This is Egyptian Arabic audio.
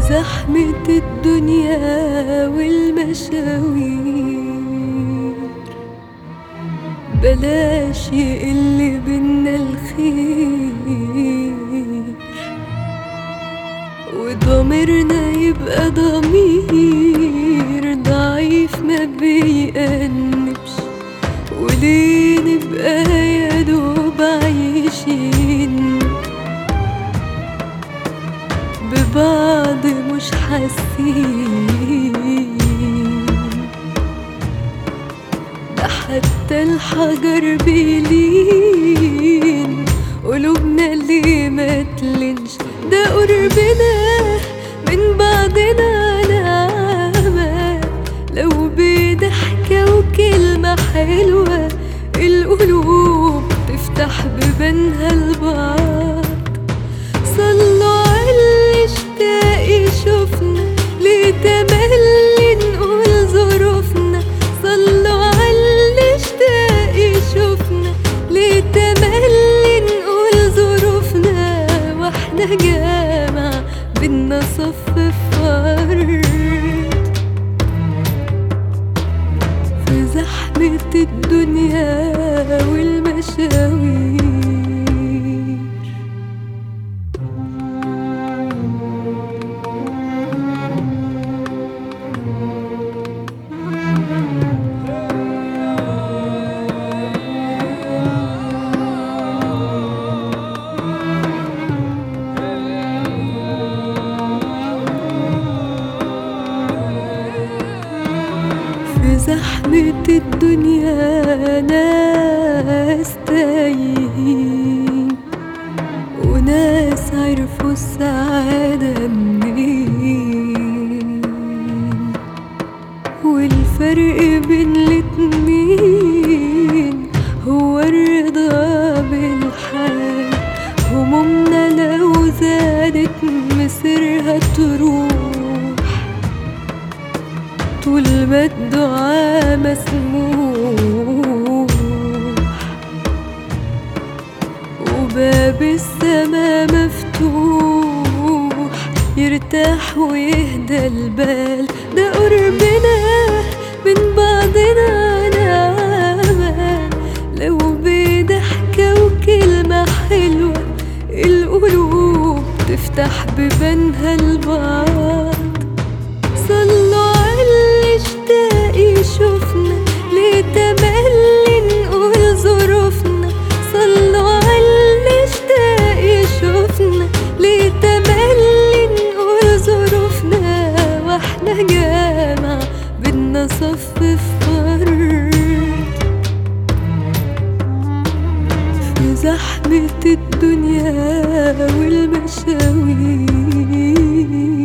زحمة الدنيا والمشاوير بلاش يقل بينا الخير وضميرنا يبقى ضمير ضعيف ما بيأنبش وليه نبقى يا دوب عايشين ببعض مش حاسين ده حتى الحجر بيلين قلوبنا اللي ما تلنش ده قربنا من بعضنا نعمة لو بضحكة وكلمة حلوة القلوب تفتح بيبانها لبعض صلوا على اللي اشتاق يشوفنا ليه تملي نقول ظروفنا صلوا على اللي اشتاق يشوفنا ليه تملي نقول ظروفنا واحنا جامع بينا صف فرد في زحمة الدنيا والمشاوير في زحمة الدنيا ناس تايهين وناس عرفوا السعادة منين والفرق بين الاتنين هو الرضا بالحال همومنا لو زادت مصيرها تروح طول ما الدعاء مسموح وباب السما مفتوح يرتاح ويهدى البال ده قربنا من بعضنا نعمة لو بضحكة وكلمة حلوة القلوب تفتح بيبانها لبعض صلوا على اللي اشتاق يشوفنا ليه تملي نقول ظروفنا صلوا على اللي اشتاق يشوفنا ليه تملي نقول ظروفنا واحنا جامع بينا صف فرد في زحمة الدنيا والمشاوير